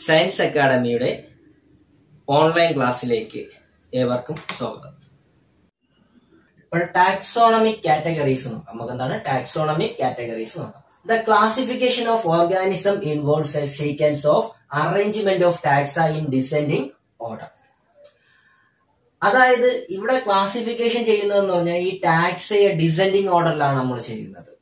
Science അക്കാഡമിയുടെ online ക്ലാസ്സിലേക്ക് ഏവർക്കും സ്വാഗതം ഇപ്പോൾ ടാക്സോണമിക് കാറ്റഗറീസ് നോക്കാം നമുക്ക് എന്താണ് ടാക്സോണമിക് കാറ്റഗറീസ് നോക്കാം the classification of organism involves a sequence of arrangement of taxa in descending order അതായത് ഇവിടെ ക്ലാസിഫിക്കേഷൻ ചെയ്യുന്നതെന്ന് പറഞ്ഞാൽ ഈ ടാക്സയെ ഡിസെൻഡിങ് ഓർഡറിലാണ് നമ്മൾ ചെയ്യുന്നത്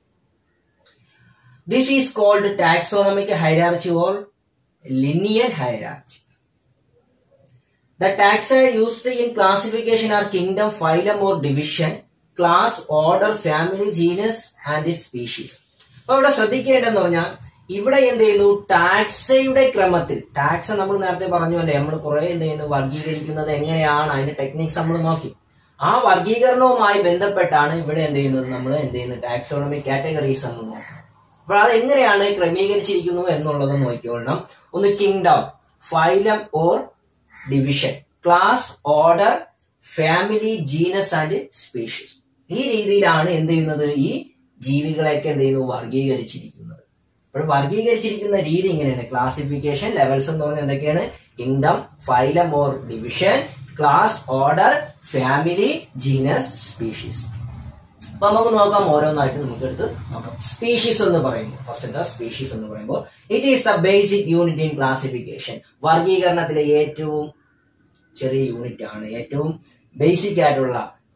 this is called taxonomic hierarchy or linear hierarchy. The taxa used in classification are kingdom, phylum or division, class, order, family, genus and species. അപ്പൊ ഇവിടെ ശ്രദ്ധിക്കേണ്ടതെന്ന് പറഞ്ഞാൽ ഇവിടെ എന്ത് ചെയ്യുന്നു ടാക്സയുടെ ക്രമത്തിൽ ടാക്സ നമ്മൾ നേരത്തെ പറഞ്ഞു അല്ലേ നമ്മൾ കുറെ എന്ത് ചെയ്യുന്നു വർഗീകരിക്കുന്നത് എങ്ങനെയാണ് അതിന്റെ ടെക്നിക്സ് നമ്മൾ നോക്കി ആ വർഗീകരണവുമായി ബന്ധപ്പെട്ടാണ് ഇവിടെ എന്ത് ചെയ്യുന്നത് നമ്മൾ എന്ത് ചെയ്യുന്നത് ടാക്സോണമി കാറ്റഗറീസ് എന്ന് നോക്കുന്നത് അപ്പോൾ അത് എങ്ങനെയാണ് ക്രമീകരിച്ചിരിക്കുന്നു എന്നുള്ളത് നോക്കിക്കൊള്ളണം ഒന്ന് kingdom phylum or division class order family genus and species ഈ രീതിയിലാണ് എന്ത് ചെയ്യുന്നത് ഈ ജീവികളെയൊക്കെ എന്ത് ചെയ്യുന്നു വർഗീകരിച്ചിരിക്കുന്നത് അപ്പോൾ വർഗീകരിച്ചിരിക്കുന്ന രീതി ഇങ്ങനെയാണ് ക്ലാസിഫിക്കേഷൻ ലെവൽസ് എന്ന് പറഞ്ഞാൽ എന്തൊക്കെയാണ് kingdom phylum or division class order family genus species അപ്പൊ നമുക്ക് നോക്കാം ഓരോന്നായിട്ട് നമുക്ക് എടുത്ത് നോക്കാം സ്പീഷീസ് എന്ന് പറയുമ്പോൾ ഫസ്റ്റ് എന്താ സ്പീഷീസ് എന്ന് പറയുമ്പോൾ it is the basic unit in classification വർഗീകരണത്തിലെ ഏറ്റവും ചെറിയ യൂണിറ്റ് ആണ് ഏറ്റവും ബേസിക് ആയിട്ടുള്ള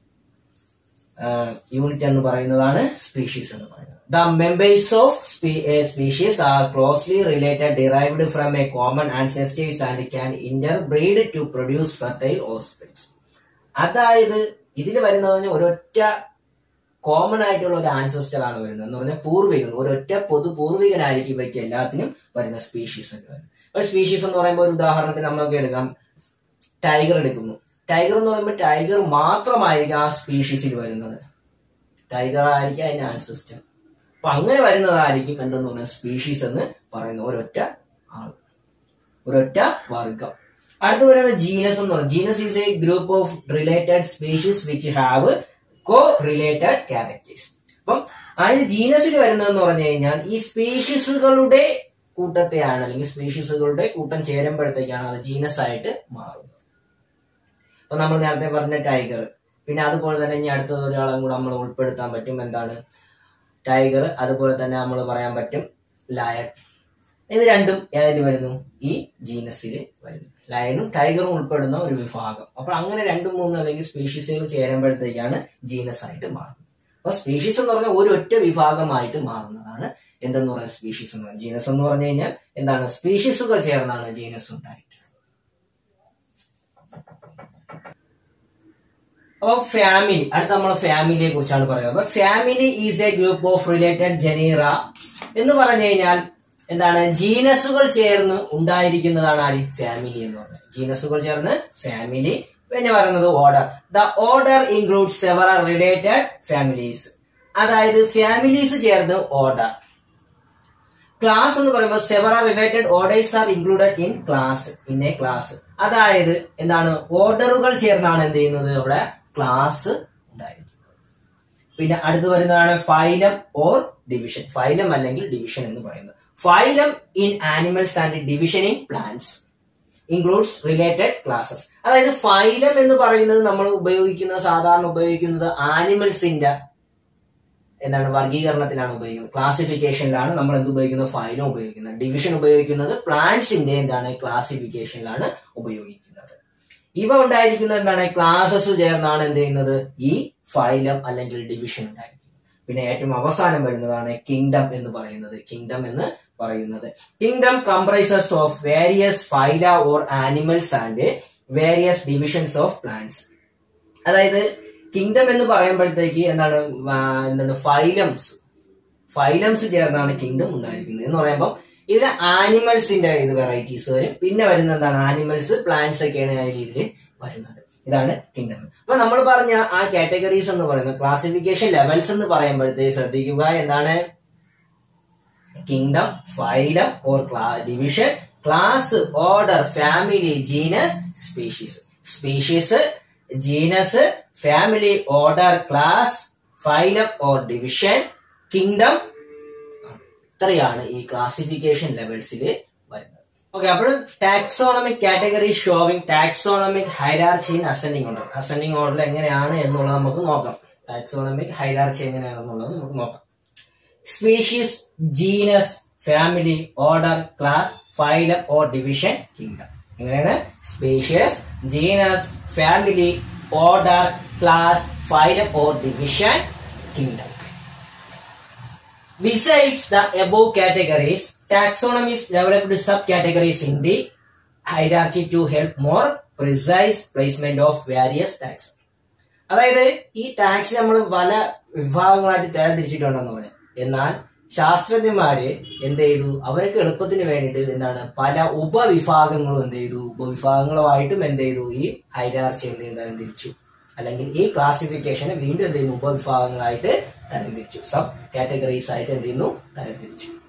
യൂണിറ്റ് എന്ന് പറയുന്നതാണ് സ്പീഷീസ് എന്ന് പറയുന്നത് the members of species are closely related derived from a common ancestors and can interbreed to produce fertile ഓസ്പിറ്റ്സ് അതായത് ഇതിൽ വരുന്നത് ഒരൊറ്റ കോമൺ ആയിട്ടുള്ള ഒരു ആൻസസ്റ്റർ ആണ് വരുന്നത് എന്ന് പറഞ്ഞാൽ പൂർവികൻ ഒരൊറ്റ പൊതു പൂർവികനായിരിക്കും ഇവയ്ക്ക് എല്ലാത്തിനും വരുന്ന സ്പീഷീസ് ഒക്കെ വരുന്നത് ഒരു സ്പീഷീസ് എന്ന് പറയുമ്പോൾ ഒരു ഉദാഹരണത്തിന് നമുക്ക് എടുക്കാം ടൈഗർ എടുക്കുന്നു ടൈഗർ എന്ന് പറയുമ്പോൾ ടൈഗർ മാത്രമായിരിക്കും ആ സ്പീഷീസിൽ വരുന്നത് ടൈഗർ ആയിരിക്കും അതിന്റെ ആൻസസ്റ്റർ അപ്പൊ അങ്ങനെ വരുന്നതായിരിക്കും എന്തെന്ന് പറയുന്നത് സ്പീഷീസ് എന്ന് പറയുന്ന ഒരൊറ്റ ആൾ ഒരൊറ്റ വർഗം അടുത്ത് വരുന്നത് ജീനസ് എന്ന് പറയുന്നത് genus is a group of related species which have correlated characters അപ്പം അതിന് ജീനസിൽ വരുന്നതെന്ന് പറഞ്ഞു കഴിഞ്ഞാൽ ഈ സ്പീഷീസുകളുടെ കൂട്ടത്തെയാണ് അല്ലെങ്കിൽ സ്പീഷീസുകളുടെ കൂട്ടം ചേരുമ്പോഴത്തേക്കാണ് അത് ജീനസ് ആയിട്ട് മാറുന്നത് അപ്പൊ നമ്മൾ നേരത്തെ പറഞ്ഞ ടൈഗർ പിന്നെ അതുപോലെ തന്നെ ഇനി അടുത്തത് ഒരാളും കൂടെ നമ്മൾ ഉൾപ്പെടുത്താൻ പറ്റും എന്താണ് ടൈഗർ അതുപോലെ തന്നെ നമ്മൾ പറയാൻ പറ്റും ലയൺ ഇത് രണ്ടും ഏതിൽ വരുന്നു ഈ ജീനസിൽ വരുന്നു ലയണും ടൈഗറും ഉൾപ്പെടുന്ന ഒരു വിഭാഗം അപ്പൊ അങ്ങനെ രണ്ടും മൂന്നും അല്ലെങ്കിൽ സ്പീഷീസുകൾ ചേരുമ്പോഴത്തേക്കാണ് ജീനസ് ആയിട്ട് മാറുന്നത് അപ്പൊ സ്പീഷീസ് എന്ന് പറഞ്ഞാൽ ഒരു ഒറ്റ വിഭാഗമായിട്ട് മാറുന്നതാണ് എന്തെന്ന് പറയുന്നത് സ്പീഷീസ് എന്ന് പറയുന്നത് ജീനസ് എന്ന് പറഞ്ഞു കഴിഞ്ഞാൽ എന്താണ് സ്പീഷീസുകൾ ചേർന്നാണ് ജീനസ് ഉണ്ടായിട്ടുള്ളത് അപ്പൊ ഫാമിലി അടുത്ത നമ്മൾ ഫാമിലിയെ കുറിച്ചാണ് പറയുന്നത് അപ്പൊ family is a group of related genera എന്ന് പറഞ്ഞു കഴിഞ്ഞാൽ എന്താണ് ജീനസുകൾ ചേർന്ന് ഉണ്ടായിരിക്കുന്നതാണ് ആര് ഫാമിലി എന്ന് പറയുന്നത് ജീനസുകൾ ചേർന്ന് ഫാമിലി പിന്നെ പറയുന്നത് order the order include several related families അതായത് ഫാമിലീസ് ചേർന്ന് ഓർഡർ ക്ലാസ് എന്ന് പറയുമ്പോൾ several related orders are included in class in a class അതായത് എന്താണ് ഓർഡറുകൾ ചേർന്നാണ് എന്ത് ചെയ്യുന്നത് അവിടെ ക്ലാസ് ഉണ്ടായിരിക്കുന്നത് പിന്നെ അടുത്ത് വരുന്നതാണ് ഫൈലം ഓർ ഡിവിഷൻ ഫൈലം അല്ലെങ്കിൽ ഡിവിഷൻ എന്ന് പറയുന്നത് phylum in animals and division in plants includes related classes അതായത് ഫൈലം എന്ന് പറയുന്നത് നമ്മൾ ഉപയോഗിക്കുന്നത് സാധാരണ ഉപയോഗിക്കുന്നത് ആനിമൽസിന്റെ എന്താണ് വർഗീകരണത്തിലാണ് ഉപയോഗിക്കുന്നത് ക്ലാസിഫിക്കേഷനിലാണ് നമ്മൾ എന്ത് ഉപയോഗിക്കുന്നത് ഫൈലം ഉപയോഗിക്കുന്നത് ഡിവിഷൻ ഉപയോഗിക്കുന്നത് പ്ലാന്റ്സിന്റെ എന്താണ് ക്ലാസിഫിക്കേഷനിലാണ് ഉപയോഗിക്കുന്നത് ഇവ ഉണ്ടായിരിക്കുന്നത് എന്താണ് ക്ലാസസ് ചേർന്നാണ് എന്ത് ചെയ്യുന്നത് ഈ ഫൈലം അല്ലെങ്കിൽ ഡിവിഷൻ ഉണ്ടായിരിക്കുന്നത് പിന്നെ ഏറ്റവും അവസാനം വരുന്നതാണ് കിങ്ഡം എന്ന് പറയുന്നത് കിങ്ഡം എന്ന് പറയുന്നത് kingdom comprises of various phyla or animals and various divisions of plants അതായത് കിങ്ഡം എന്ന് പറയുമ്പോഴത്തേക്ക് എന്താണ് എന്താണ് ഫൈലംസ് ഫൈലംസ് ചേർന്നാണ് കിങ്ഡം ഉണ്ടായിരിക്കുന്നത് എന്ന് പറയുമ്പോൾ ഇതിൽ ആനിമൽസിന്റെ ഇത് വെറൈറ്റീസ് വരും പിന്നെ വരുന്ന എന്താണ് ആനിമൽസ് പ്ലാന്റ്സ് ഒക്കെയാണ് ആ രീതിയിൽ വരുന്നത് ഇതാണ് കിങ്ഡം അപ്പൊ നമ്മൾ പറഞ്ഞ ആ കാറ്റഗറീസ് എന്ന് പറയുന്നത് ക്ലാസിഫിക്കേഷൻ ലെവൽസ് എന്ന് പറയുമ്പോഴത്തേക്ക് ശ്രദ്ധിക്കുക എന്താണ് kingdom phylum or division class order family genus species species genus family order class phylum or division kingdom ഇത്രയാണ് ഈ ക്ലാസിഫിക്കേഷൻ ലെവൽസിൽ വരുന്നത് ഓക്കെ അപ്പോൾ taxonomic category showing taxonomic hierarchy in ascending order ascending order എങ്ങനെയാണ് എന്നുള്ളത് നമുക്ക് നോക്കാം ടാക്സോണമിക് ഹൈറാർച്ചി എങ്ങനെയാണെന്നുള്ളത് നമുക്ക് നോക്കാം species genus family order class phylum or division kingdom എങ്ങനെയാണ് species genus family order class phylum or division kingdom Besides the above categories, taxonomies developed subcategories in the hierarchy to help more precise placement of various tax. അതായത് ഈ tax നമ്മൾ പല വിഭാഗങ്ങളായിട്ട് തരംതിരിച്ചിട്ടുണ്ടെന്ന് പറഞ്ഞു എന്നാൽ ശാസ്ത്രജ്ഞന്മാര് എന്ത് ചെയ്തു അവർക്ക് എളുപ്പത്തിന് വേണ്ടിയിട്ട് എന്താണ് പല ഉപവിഭാഗങ്ങളും എന്ത് ചെയ്തു ഉപവിഭാഗങ്ങളുമായിട്ടും എന്ത് ചെയ്തു ഈ ഹൈരാർച്ചി എന്ത് ചെയ്തു തരംതിരിച്ചു അല്ലെങ്കിൽ ഈ ക്ലാസിഫിക്കേഷനെ വീണ്ടും എന്ത് ചെയ്യുന്നു ഉപവിഭാഗങ്ങളായിട്ട് തരംതിരിച്ചു സബ് കാറ്റഗറീസ് ആയിട്ട് എന്ത് ചെയ്യുന്നു തരംതിരിച്ചു